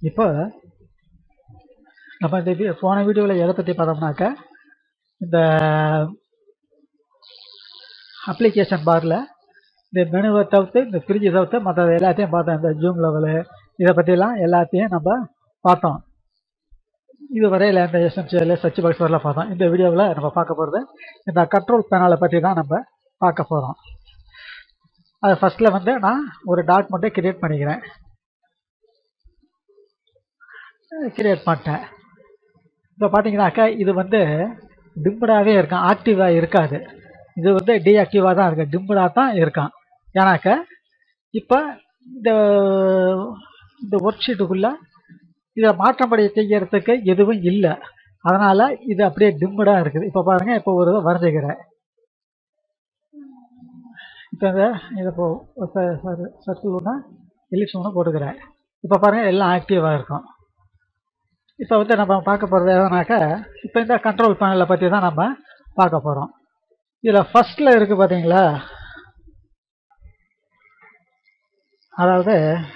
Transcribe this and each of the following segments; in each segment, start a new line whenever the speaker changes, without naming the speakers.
இப்போ நம்ம இந்த வி- போன வீடியோவில் எதை பற்றி பார்த்தோம்னாக்க இந்த அப்ளிகேஷன் பாரில் இந்த மெனுவை தவிர்த்து இந்த ஃப்ரிட்ஜை தவிர்த்து மற்ற எல்லாத்தையும் பார்த்தோம் இந்த ஜூம் லெவலு இதை பற்றிலாம் எல்லாத்தையும் நம்ம பார்த்தோம் இது வரையில் இந்த எஸ்எம்சிஎல் சர்ச் பாக்ஸ் வரலாம் பார்த்தோம் இந்த வீடியோவில் நம்ம பார்க்க போகிறது இந்த கண்ட்ரோல் பேனலை பற்றி தான் நம்ம பார்க்க போகிறோம் அது ஃபஸ்ட்டில் வந்து நான் ஒரு டாக்குமெண்ட்டை கிரியேட் பண்ணிக்கிறேன் கிரியேட் பண்ணிட்டேன் இப்போ பார்த்தீங்கன்னாக்கா இது வந்து டிம்முடாகவே இருக்கான் ஆக்டிவாக இருக்காது இது வந்து டீஆக்டிவாக தான் இருக்கு டிம்முடாக தான் இருக்கான் ஏன்னாக்க இப்போ இந்த இந்த ஒர்க் ஷீட்டுக்குள்ளே இதை மாற்றப்படி செய்யறதுக்கு எதுவும் இல்லை அதனால் இது அப்படியே டிம்முடாக இருக்குது இப்போ பாருங்கள் இப்போ ஒரு இதை வரைஞ்சிக்கிறேன் இப்போ இந்த இதை இப்போ சர்க்கிள் ஒன்று எலிப்ஸ் ஒன்று போட்டுக்கிறேன் இப்போ பாருங்கள் எல்லாம் ஆக்டிவாக இருக்கும் இப்போ வந்து நம்ம பார்க்க போகிறது எதுனாக்கா இப்போ இந்த கண்ட்ரோல் பேனலை பற்றி தான் நம்ம பார்க்க போகிறோம் இதில் ஃபஸ்ட்டில் இருக்குது பார்த்தீங்களா அதாவது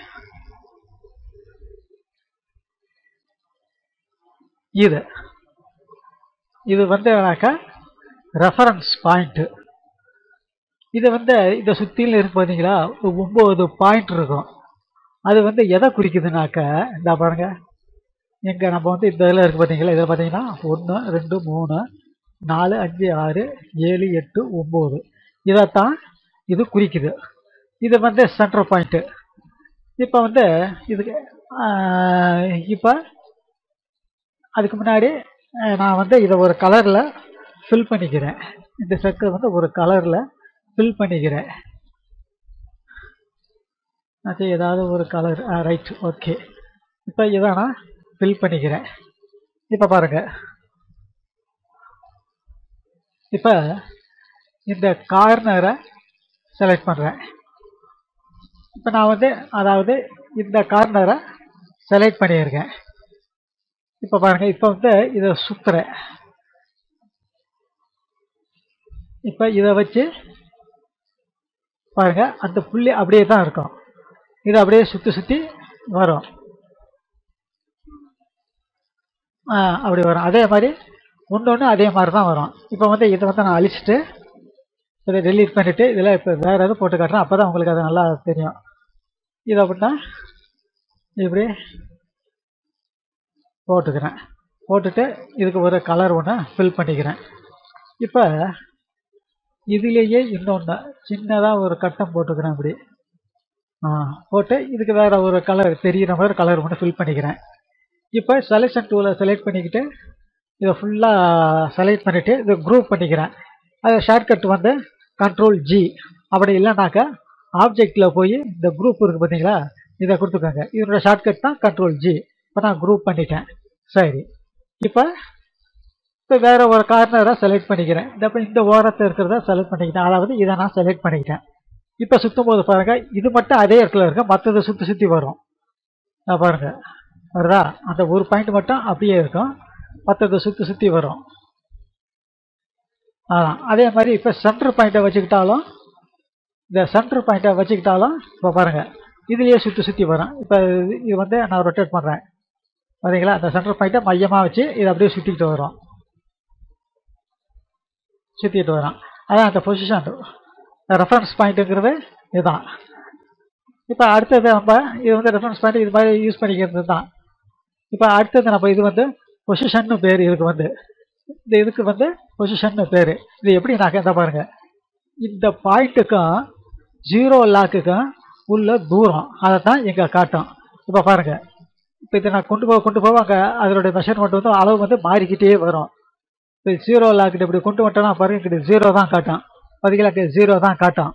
இது இது வந்து என்னக்கா ரெஃபரன்ஸ் பாயிண்ட்டு இது வந்து இந்த சுற்றிலும் இருக்கு பார்த்தீங்களா ஒரு ஒம்பது பாயிண்ட் இருக்கும் அது வந்து எதை குறிக்குதுனாக்க இந்த பாருங்க எங்கே நம்ம வந்து இந்த இதில் இருக்குது பார்த்தீங்களா இதில் பார்த்தீங்கன்னா ஒன்று ரெண்டு மூணு நாலு அஞ்சு ஆறு ஏழு எட்டு ஒம்பது இதைத்தான் இது குறிக்குது இது வந்து சென்டர் பாயிண்ட்டு இப்போ வந்து இதுக்கு இப்போ அதுக்கு முன்னாடி அஹ், நான் வந்து இதை ஒரு கலரில் ஃபில் பண்ணிக்கிறேன் இந்த சர்க்கிள் வந்து ஒரு கலரில் ஃபில் பண்ணிக்கிறேன் அது ஏதாவது ஒரு கலர் ரைட் ஓகே இப்போ இதை நான் ஃபில் பண்ணிக்கிறேன் இப்போ பாருங்க இப்போ இந்த கார்னரை செலக்ட் பண்ணுறேன் இப்போ நான் வந்து அதாவது இந்த கார்னரை செலக்ட் பண்ணியிருக்கேன் இப்போ பாருங்க இப்போ வந்து இதை சுற்றுறேன் இப்போ இதை வச்சு பாருங்க அந்த புள்ளி அப்படியே தான் இருக்கும் இது அப்படியே சுற்றி சுற்றி வரும் ஆ, அப்படி வரும் அதே மாதிரி ஒன்று ஒன்று அதே மாதிரி தான் வரும் இப்போ வந்து இதை வந்து நான் அழிச்சிட்டு இதை டெலீட் பண்ணிவிட்டு இதில் இப்போ வேறு எதுவும் போட்டு காட்டுறேன் அப்போ தான் உங்களுக்கு அது நல்லா தெரியும் இதை அப்படின்னா இப்படி போட்டுக்கிறேன் போட்டுட்டு இதுக்கு ஒரு கலர் ஒன்று ஃபில் பண்ணிக்கிறேன் இப்போ இதுலேயே இன்னொன்று சின்னதாக ஒரு கட்டம் போட்டுக்கிறேன் இப்படி ஆ போட்டு இதுக்கு வேறு ஒரு கலர் தெரிகிற மாதிரி கலர் ஒன்று ஃபில் பண்ணிக்கிறேன் இப்போ செலெக்ஷன் டூலை செலக்ட் பண்ணிக்கிட்டு இதை ஃபுல்லாக செலக்ட் பண்ணிவிட்டு இதை குரூப் பண்ணிக்கிறேன் அது ஷார்ட்கட் வந்து கண்ட்ரோல் ஜி அப்படி இல்லைனாக்கா ஆப்ஜெக்டில் போய் இந்த குரூப் இருக்குது பார்த்தீங்களா இதை கொடுத்துக்கோங்க இதோட ஷார்ட்கட் தான் கண்ட்ரோல் ஜி இப்போ நான் குரூப் பண்ணிட்டேன் சரி இப்போ இப்போ வேறு ஒரு கார்னரை செலக்ட் பண்ணிக்கிறேன் இந்த இப்போ இந்த ஓரத்தை இருக்கிறத செலக்ட் பண்ணிக்கிட்டேன் அதாவது இதை நான் செலக்ட் பண்ணிக்கிட்டேன் இப்போ சுற்றும் போது பாருங்கள் இது மட்டும் அதே இடத்துல இருக்கு மற்றது சுற்றி சுற்றி வரும் நான் பாருங்க வருதா அந்த ஒரு பாயிண்ட் மட்டும் அப்படியே இருக்கும் மற்றது சுற்றி சுற்றி வரும் அதான் அதே மாதிரி இப்போ சென்டர் பாயிண்ட்டை வச்சுக்கிட்டாலும் இந்த சென்டர் பாயிண்ட்டை வச்சுக்கிட்டாலும் இப்போ பாருங்கள் இதுலேயே சுற்றி சுற்றி வரும் இப்போ இது- இது வந்து நான் ரொட்டேட் பண்ணுறேன் பார்த்தீங்களா அந்த சென்டர் பாயிண்ட்டை மையமாக வச்சு இது அப்படியே சுற்றிக்கிட்டு வரும் சுற்றிட்டு வரும் அதான் அந்த பொசிஷன் ரெஃபரன்ஸ் பாயிண்ட்டுங்கிறது இதுதான் இப்போ அடுத்தது நம்ம இது வந்து ரெஃபரன்ஸ் பாயிண்ட் இது மாதிரி யூஸ் பண்ணிக்கிறது தான் இப்போ அடுத்தது நம்ம இது வந்து பொசிஷன்னு பேர் இதுக்கு வந்து இந்த இதுக்கு வந்து பொசிஷன்னு பேர் இது எப்படி நான் கேட்ட பாருங்க இந்த பாயிண்ட்டுக்கும் ஜீரோ லாக்குக்கும் உள்ள தூரம் அதை தான் இங்கே காட்டும் இப்போ பாருங்க இப்போ இதை நான் கொண்டு போக கொண்டு போக அங்கே அதனுடைய மெஷர்மெண்ட் வந்து அளவு வந்து மாறிக்கிட்டே வரும் இப்போ ஜீரோ லாக்கிட்ட இப்படி கொண்டு வந்துட்டோம்னா பாருங்க இங்கிட்ட ஜீரோ தான் காட்டும் பதிகளாக்கு ஜீரோ தான் காட்டும்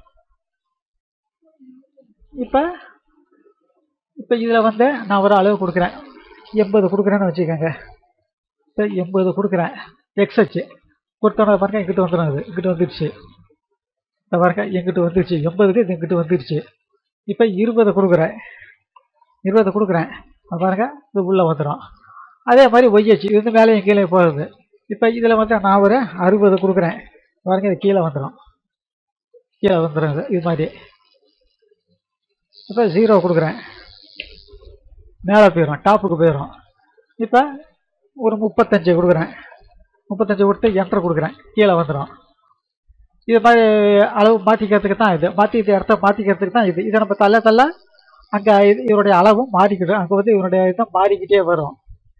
இப்போ இப்போ இதில் வந்து நான் ஒரு அளவு கொடுக்குறேன் எண்பது கொடுக்குறேன்னு வச்சுக்கோங்க இப்போ எண்பது கொடுக்குறேன் எக்ஸ் வச்சு கொடுத்தோன்னே பாருங்க எங்கிட்ட வந்துடும் அது இங்கிட்ட வந்துடுச்சு இந்த பாருங்க எங்கிட்ட வந்துடுச்சு எண்பதுக்கு இது எங்கிட்ட வந்துடுச்சு இப்போ இருபது கொடுக்குறேன் இருபது கொடுக்குறேன் அது பாருங்க இது உள்ளே வந்துடும் அதே மாதிரி ஒய்யச்சு இது வந்து மேலேயும் கீழே போகிறது இப்போ இதில் வந்து நான் ஒரு அறுபது கொடுக்குறேன் பாருங்க இது கீழே வந்துடும் கீழே வந்துடும் இது இது மாதிரி இப்போ ஜீரோ கொடுக்குறேன் மேலே போயிடும் டாப்புக்கு போயிடும் இப்போ ஒரு முப்பத்தஞ்சு கொடுக்குறேன் முப்பத்தஞ்சு கொடுத்து என்ட்ரு கொடுக்குறேன் கீழே வந்துடும் இது மாதிரி அளவு மாற்றிக்கிறதுக்கு தான் இது மாற்றி இந்த இடத்த மாற்றிக்கிறதுக்கு தான் இது இதை நம்ம தள்ள தள்ள அங்கே இது இவருடைய அளவும் மாறிக்கிடும் அங்கே வந்து இவருடைய இதை மாறிக்கிட்டே வரும்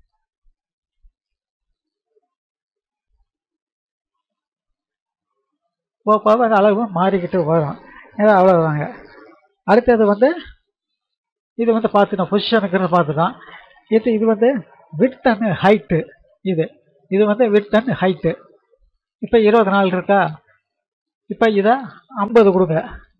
போக போக அந்த அளவு மாறிக்கிட்டு வரும் ஏன்னா அவ்வளோதாங்க அடுத்தது வந்து இது வந்து பார்த்துட்டோம் பொசிஷனுக்குன்னு பார்த்துட்டோம் இது இது வந்து வித் அண்ட் ஹைட்டு இது இது வந்து வித் அண்ட் ஹைட்டு இப்போ இருபது நாள் இருக்கா இப்போ இதை ஐம்பது கொடுங்க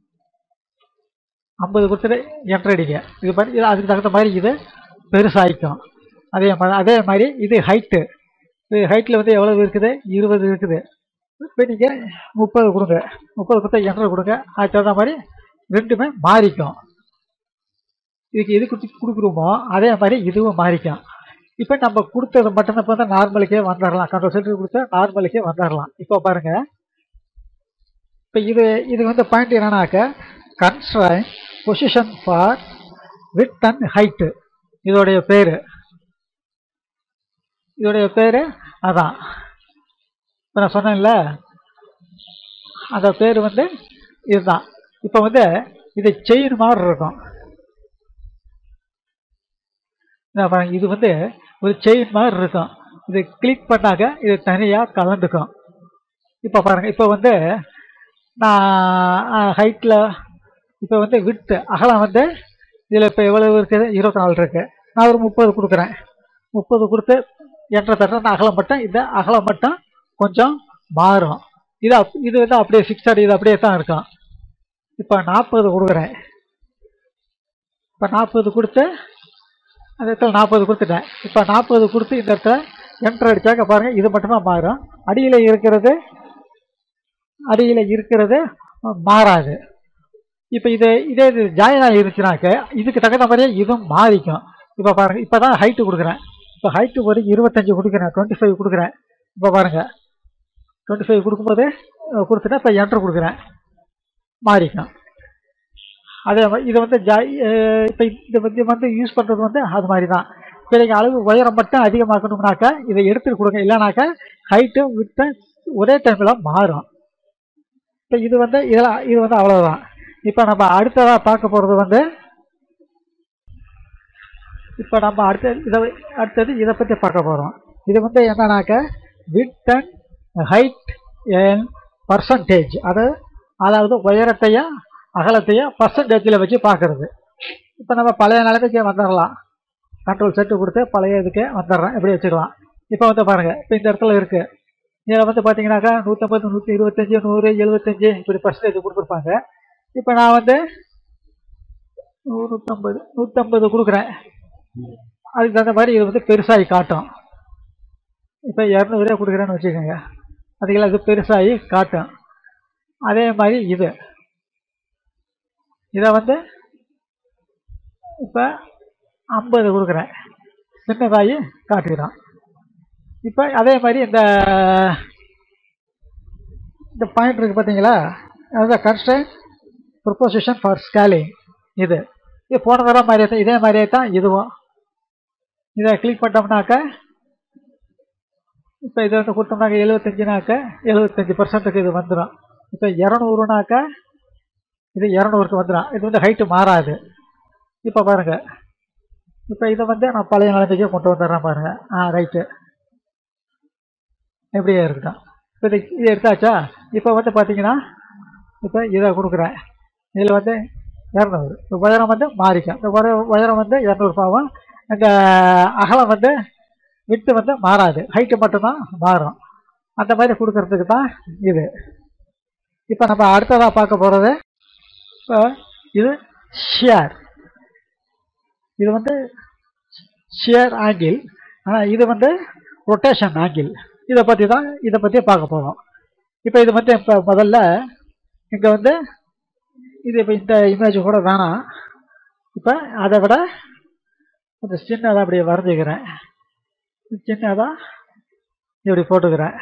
ஐம்பது கொடுத்துட்டு எட்டடிங்க இது பண்ணி இது அதுக்கு தகுந்த மாதிரி இது பெருசாகிக்கும் அதே மாதிரி அதே மாதிரி இது ஹைட்டு இது ஹைட்டில் வந்து எவ்வளவு இருக்குது இருபது இருக்குது இப்போ நீங்கள் முப்பது கொடுங்க முப்பது கொடுத்தா எண்பது கொடுங்க அதுக்கு தகுந்த மாதிரி ரெண்டுமே மாறிக்கும் இதுக்கு எது கொடுத்து கொடுக்குறோமோ அதே மாதிரி இதுவும் மாறிக்கும் இப்போ நம்ம கொடுத்தது மட்டும்தான் இப்போ வந்து நார்மலுக்கே வந்துடலாம் கண்ட்ரோல் சென்டர் கொடுத்தா நார்மலுக்கே வந்துடலாம் இப்போ பாருங்கள் இப்போ இது இது வந்து பாயிண்ட் என்னன்னாக்க constrain position for width and height இதோடைய பேர் இதோடைய பேர் அதான் இப்போ நான் சொன்னேன்ல அந்த பேர் வந்து இதுதான் இப்போ வந்து இது செயின் மாதிரி இருக்கும் இதான் பாருங்க, இது வந்து ஒரு செயின் மாதிரி இருக்கும் இது கிளிக் பண்ணாக்க இது தனியாக கலந்துக்கும் இப்போ பாருங்க இப்போ வந்து நான் ஹைட்டில் இப்போ வந்து விட்டு அகலம் வந்து இதில் இப்போ எவ்வளவு இருக்குது இருபத்தி நாலு இருக்குது நான் ஒரு முப்பது கொடுக்குறேன் முப்பது கொடுத்து என்ற தட்ட அகலம் மட்டும் இந்த அகலம் மட்டும் கொஞ்சம் மாறும் இது அப் இது வந்து அப்படியே ஃபிக்ஸட் இது அப்படியே தான் இருக்கும் இப்போ நாற்பது கொடுக்குறேன் இப்போ நாற்பது கொடுத்து அந்த இடத்துல நாற்பது கொடுத்துட்டேன் இப்போ நாற்பது கொடுத்து இந்த இடத்துல என்ட்ரு அடித்தாக்க பாருங்கள் இது மட்டும்தான் மாறும் அடியில் இருக்கிறது அடியில் இருக்கிறது மாறாது இப்போ இது இதே இது ஜாயின் ஆகிருச்சுனாக்க இதுக்கு தகுந்த மாதிரியே இதுவும் மாறிக்கும் இப்போ பாருங்கள் இப்போ தான் ஹைட்டு கொடுக்குறேன் இப்போ ஹைட்டு ஒரு இருபத்தஞ்சி கொடுக்குறேன் டுவெண்ட்டி ஃபைவ் கொடுக்குறேன் இப்போ பாருங்கள் டுவெண்ட்டி ஃபைவ் கொடுக்கும்போது அஹ், கொடுத்துட்டேன் இப்போ என்ட்ரு கொடுக்குறேன் மாறிக்கும் அதே மாதிரி இதை வந்து ஜா அஹ், இப்போ இந்த வந்து வந்து யூஸ் பண்ணுறது வந்து அது மாதிரி தான் இப்போ நீங்கள் அளவு உயரம் மட்டும் அதிகமாக்கணும்னாக்கா இதை எடுத்துட்டு கொடுங்க இல்லைனாக்கா ஹைட்டு விட்டு ஒரே டைமில் மாறும் இப்போ இது வந்து இதெல்லாம் இது வந்து அவ்வளோதான் இப்போ நம்ம அடுத்ததாக பார்க்க போகிறது வந்து இப்போ நம்ம அடுத்த இதை அடுத்தது இதை பற்றி பார்க்க போகிறோம் இது வந்து என்னன்னாக்க width and height and percentage அது அதாவது உயரத்தையும் அகலத்தையும் பர்சன்டேஜில் வச்சு பார்க்குறது இப்போ நம்ம பழைய நிலைமைக்கு வந்துடலாம் கண்ட்ரோல் செட்டு கொடுத்து பழைய இதுக்கு வந்துடுறோம் இப்படி வச்சுக்கலாம் இப்போ வந்து பாருங்கள் இப்போ இந்த இடத்துல இருக்குது இதில் வந்து பார்த்தீங்கன்னாக்கா நூற்றம்பது நூற்றி இருபத்தஞ்சி நூறு எழுபத்தஞ்சி இப்படி பர்சன்டேஜ் கொடுத்துருப்பாங்க இப்போ நான் வந்து நூற்றம்பது நூற்றம்பது கொடுக்குறேன் அதுக்கு தகுந்த மாதிரி இது வந்து பெருசாகி காட்டும் இப்போ இரநூறுவா கொடுக்குறேன்னு வச்சுக்கோங்க அதுக்கெல்லாம் இது பெருசாகி காட்டும் அதே மாதிரி இது இதை வந்து இப்போ ஐம்பது கொடுக்குறேன் சின்னதாகி காட்டுகிறோம் இப்போ அதே மாதிரி இந்த இந்த பாயிண்ட் இருக்குது பார்த்தீங்களா அதுதான் கன்ஸ்டன் ப்ரொபோசிஷன் ஃபார் ஸ்கேலிங் இது இது போன தடவை மாதிரியே தான் இதே மாதிரியே தான் இதுவும் இதை கிளிக் பண்ணிட்டோம்னாக்க இப்போ இதை வந்து கொடுத்தோம்னாக்க எழுபத்தஞ்சுனாக்க எழுபத்தஞ்சி பர்சன்ட்டுக்கு இது வந்துடும் இப்போ இரநூறுனாக்க இது இரநூறுக்கு வந்துடும் இது வந்து ஹைட்டு மாறாது இப்போ பாருங்கள் இப்போ இதை வந்து நான் பழைய நிலைமைக்கே கொண்டு வந்துடுறேன் பாருங்கள் ஆ ரைட்டு எப்படியே இருக்கட்டும் இப்போ இது இது எடுத்தாச்சா இப்போ வந்து பார்த்தீங்கன்னா இப்போ இதை கொடுக்குறேன் இதில் வந்து இரநூறு இந்த உயரம் வந்து மாறிக்கும் இந்த உயர உயரம் வந்து இரநூறுபாவும் இந்த அகலம் வந்து விட்டு வந்து மாறாது ஹைட்டு மட்டும்தான் மாறும் அந்த மாதிரி கொடுக்கறதுக்கு தான் இது இப்போ நம்ம அடுத்ததாக பார்க்க போகிறது இப்போ இது ஷியர் இது வந்து ஷியர் ஆங்கிள் ஆனால் இது வந்து ரொட்டேஷன் ஆங்கிள் இதை பற்றி தான் இதை பற்றி பார்க்க போகிறோம் இப்போ இது வந்து இப்போ முதல்ல இங்கே வந்து இது இப்போ இந்த இமேஜ் கூட வேணாம் இப்போ அதை விட கொஞ்சம் சின்னதாக அப்படியே வரைஞ்சிக்கிறேன் சின்னதாக இப்படி போட்டுக்கிறேன்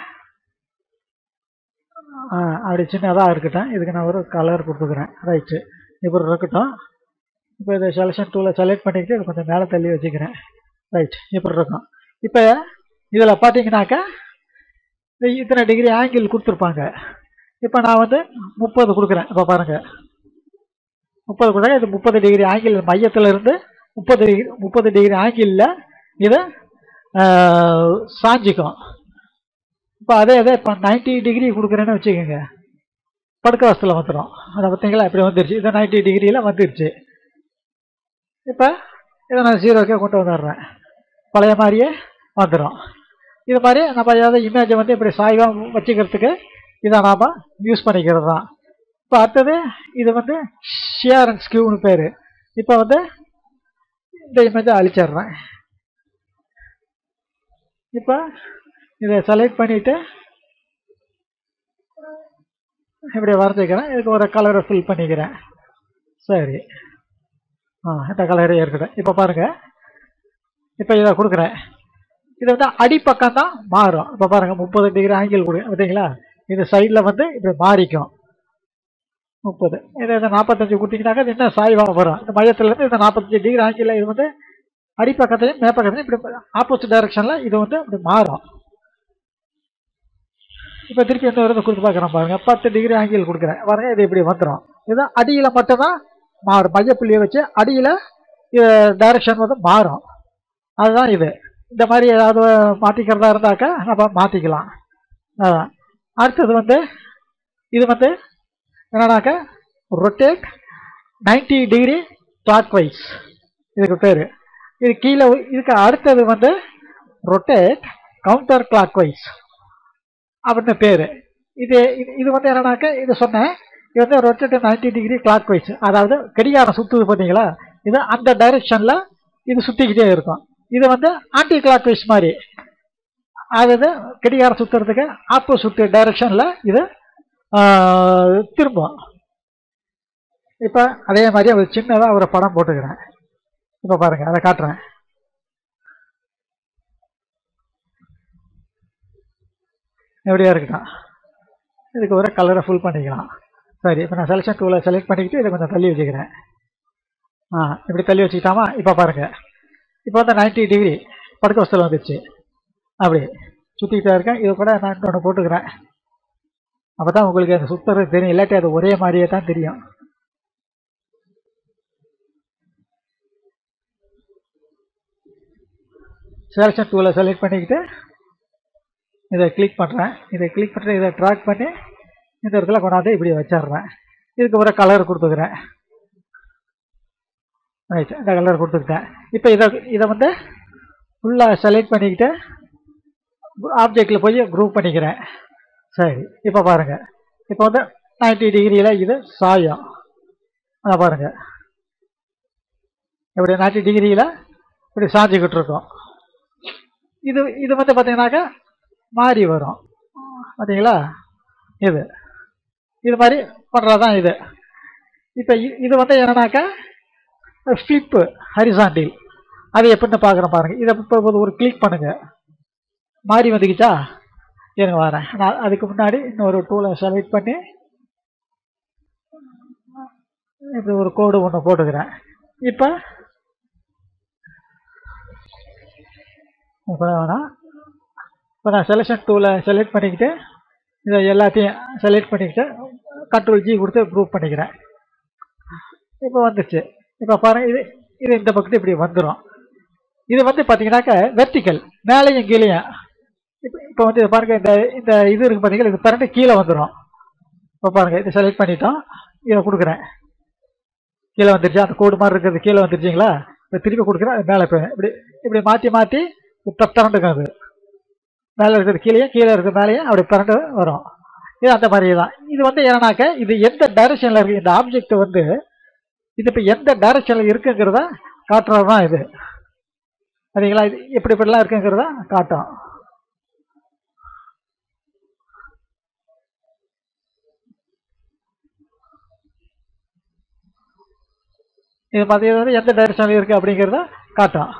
ஆ அப்படி சின்னதாக இருக்கட்டும் இதுக்கு நான் ஒரு கலர் கொடுத்துக்கிறேன் ரைட்டு இப்படி இருக்கட்டும் இப்போ இதை செலெக்ஷன் டூவில் செலக்ட் பண்ணிக்கிட்டு இதை கொஞ்சம் மேலே தள்ளி வச்சுக்கிறேன் ரைட் இப்படி இருக்கும் இப்போ இதில் பார்த்தீங்கன்னாக்கா இந்த இத்தனை டிகிரி ஆங்கிள் கொடுத்துருப்பாங்க இப்போ நான் வந்து முப்பது கொடுக்குறேன் இப்போ பாருங்கள் முப்பது கொடுத்தா இது முப்பது டிகிரி ஆங்கிள் மையத்தில் இருந்து முப்பது டிகிரி முப்பது டிகிரி ஆங்கிளில் இதை ஆஹ், சாஞ்சிக்கும் இப்போ அதே அதே இப்போ நைன்டி டிகிரி கொடுக்குறேன்னு வச்சுக்கோங்க படுக்க வசத்தில் வந்துடும் அதை பார்த்தீங்களா இப்படி வந்துருச்சு இது நைன்டி டிகிரியில் வந்துருச்சு இப்போ இதை நான் ஜீரோக்கே கொண்டு வந்துடுறேன் பழைய மாதிரியே வந்துடும் இது மாதிரி நம்ம ஏதாவது இமேஜை வந்து இப்படி சாய்வாக வச்சுக்கிறதுக்கு இதை நாம் யூஸ் பண்ணிக்கிறது தான் இப்போ அடுத்தது இது வந்து ஷியர் அண்ட் ஸ்கியூன்னு பேர் இப்போ வந்து இந்த இமேஜை அழிச்சிடுறேன் இப்போ இதை செலக்ட் பண்ணிவிட்டு இப்படி வரைஞ்சிக்கிறேன் இதுக்கு ஒரு கலரை ஃபில் பண்ணிக்கிறேன் சரி ஆ இந்த கலரே இருக்கட்டும் இப்போ பாருங்கள் இப்போ இதை கொடுக்குறேன் இது வந்து அடிப்பக்கம் தான் மாறும் இப்போ பாருங்கள் முப்பது டிகிரி ஆங்கிள் கொடு பார்த்தீங்களா இது சைடில் வந்து இப்படி மாறிக்கும் முப்பது இதை இதை நாற்பத்தஞ்சு கொடுத்தீங்கன்னாக்கா இது என்ன சாய்வாக வரும் இந்த மையத்துலேருந்து இந்த நாற்பத்தஞ்சு டிகிரி ஆங்கிள் இது வந்து அடிப்பக்கத்தையும் மேப்பக்கத்தையும் இப்படி ஆப்போசிட் டைரக்ஷனில் இது வந்து இப்படி மாறும் இப்போ திருப்பி எந்த வருது கொடுத்து பார்க்குறேன் பாருங்க பத்து டிகிரி ஆங்கிள் கொடுக்குறேன் பாருங்க இது இப்படி வந்துடும் இது அடியில் மட்டும்தான் மாறும் மையப்புள்ளியை வச்சு அடியில் இது டைரக்ஷன் வந்து மாறும் அதுதான் இது இந்த மாதிரி ஏதாவது மாற்றிக்கிறதா இருந்தாக்கா நம்ம மாற்றிக்கலாம் அதான் அடுத்தது வந்து இது வந்து என்னன்னாக்கா ரொட்டேட் 90 டிகிரி கிளாக் வைஸ் இதுக்கு பேர் இது கீழே இதுக்கு அடுத்தது வந்து ரொட்டேட் கவுண்டர் கிளாக் வைஸ் அப்படின்னு பேர் இது இது இது வந்து என்னன்னாக்கா இது சொன்னேன் இது வந்து ரொட்டேட் 90 டிகிரி கிளாக் வைஸ் அதாவது கடிகாரம் சுற்றுது பார்த்தீங்களா இது அந்த டைரெக்ஷனில் இது சுற்றிக்கிட்டே இருக்கும் இது வந்து ஆன்டி கிளாக் வைஸ் மாதிரி அதாவது கடிகாரம் சுற்றுறதுக்கு ஆப்போசிட் டைரெக்ஷனில் இது ஆஹ், திரும்பும் இப்போ அதே மாதிரி ஒரு சின்னதாக ஒரு படம் போட்டுக்கிறேன் இப்போ பாருங்க அதை காட்டுறேன் எப்படியா இருக்கட்டும் இதுக்கு ஒரு கலரை ஃபுல் பண்ணிக்கலாம் சரி இப்போ நான் செலெக்ஷன் டூவில் செலக்ட் பண்ணிக்கிட்டு இதை கொஞ்சம் தள்ளி வச்சுக்கிறேன் ஆ இப்படி தள்ளி வச்சுக்கிட்டாமா இப்போ பாருங்க இப்போ வந்து 90 டிகிரி படுக்க வசதியில் வந்துருச்சு அப்படி சுற்றிக்கிட்டே இருக்கேன் இது கூட நான் இன்னொன்று போட்டுக்கிறேன் அப்போ தான் உங்களுக்கு அந்த சுற்றுறது தெரியும் இல்லாட்டி அது ஒரே மாதிரியே தான் தெரியும் செலெக்ஷன் டூவில் செலக்ட் பண்ணிக்கிட்டு இதை கிளிக் பண்ணுறேன் இதை கிளிக் பண்ணிட்டு இதை ட்ராக் பண்ணி இந்த இடத்துல கொண்டாந்து இப்படி வச்சிடுறேன் இதுக்கு ஒரு கலர் கொடுத்துக்கிறேன் ரைட் இந்த கலர் கொடுத்துக்கிட்டேன் இப்போ இதை இதை வந்து ஃபுல்லாக செலக்ட் பண்ணிக்கிட்டு ஆப்ஜெக்டில் போய் குரூப் பண்ணிக்கிறேன் சரி இப்போ பாருங்கள் இப்போ வந்து 90 டிகிரியில் இது சாயம் அதை பாருங்கள் இப்படி 90 டிகிரியில் இப்படி சாஞ்சிக்கிட்டு இருக்கோம் இது இது வந்து பார்த்தீங்கன்னாக்கா மாறி வரும் பார்த்தீங்களா இது இது மாதிரி பண்ணுறது தான் இது இப்போ இ- இது வந்து என்னன்னாக்கா ஃப்ளிப்பு ஹரிசாண்டில் அது எப்படின்னு பார்க்குறேன் பாருங்கள் இதை இப்போ ஒரு கிளிக் பண்ணுங்கள் மாறி வந்துக்கிச்சா இருங்க வரேன் நான் அதுக்கு முன்னாடி இன்னொரு டூலை செலக்ட் பண்ணி இப்படி ஒரு கோடு ஒன்று போட்டுக்கிறேன் இப்போ இப்போ வேணாம் இப்போ நான் செலெக்ஷன் டூவில் செலக்ட் பண்ணிக்கிட்டு இதை எல்லாத்தையும் செலக்ட் பண்ணிக்கிட்டு கண்ட்ரோல் ஜி கொடுத்து குரூப் பண்ணிக்கிறேன் இப்போ வந்துச்சு இப்போ பாருங்க இது இது இந்த பக்கத்து இப்படி வந்துடும் இது வந்து பார்த்தீங்கன்னாக்க வெர்டிக்கல் மேலேயும் கீழேயும் இப்போ இப்போ வந்து இது பாருங்க இந்த இந்த இது இருக்கு பார்த்தீங்களா இது பிறண்டு கீழே வந்துடும் இப்போ பாருங்க இதை செலக்ட் பண்ணிட்டோம் இதை கொடுக்குறேன் கீழே வந்துருச்சு அந்த கோடு மாதிரி இருக்கிறது கீழே வந்துருச்சுங்களா இப்போ திருப்பி கொடுக்குறேன் அது மேலே போய் இப்படி இப்படி மாற்றி மாற்றி திரண்டுக்கும் அது மேலே இருக்கிறது கீழேயும் கீழே இருக்கிறது மேலேயும் அப்படி பிறண்டு வரும் இது அந்த மாதிரி தான் இது வந்து என்னன்னாக்க இது எந்த டைரக்ஷனில் இருக்குது இந்த ஆப்ஜெக்ட் வந்து இது இப்போ எந்த டைரக்ஷனில் இருக்குங்கிறத காட்டுறது தான் இது சரிங்களா இது எப்படி இப்படிலாம் இருக்குங்கிறத காட்டும் இது பார்த்தீங்கன்னா வந்து எந்த டைரக்ஷனில் இருக்குது அப்படிங்கிறத காட்டும்